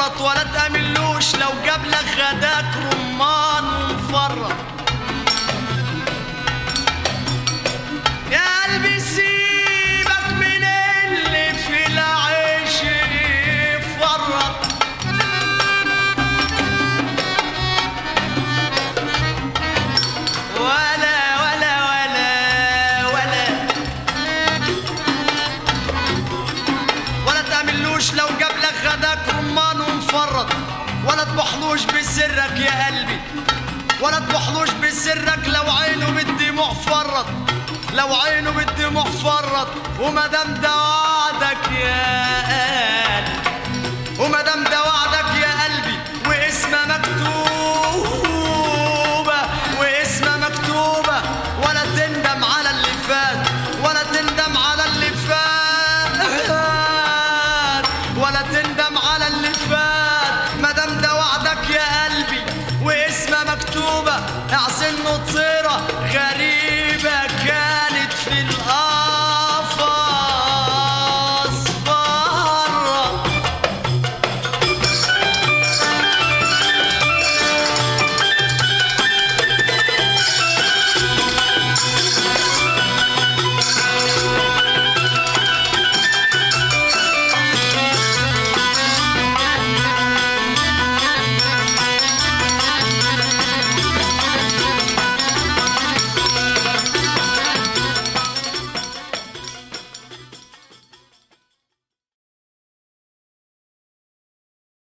ومفرط ولا تأملوش لو جاب لك غداك رمان ومفرط يا قلبي سيبك من اللي في العيش يفرط ولا ولا ولا ولا ولا تعملوش لو جاب لك غداك رمان ومفرط ولا تبحلوش بسرك يا قلبي ولا تبحلوش بسرك لو عينه بالدموع فرط لو عينه بالدموع فرط وما دام ده وعدك يا قلبي وما دام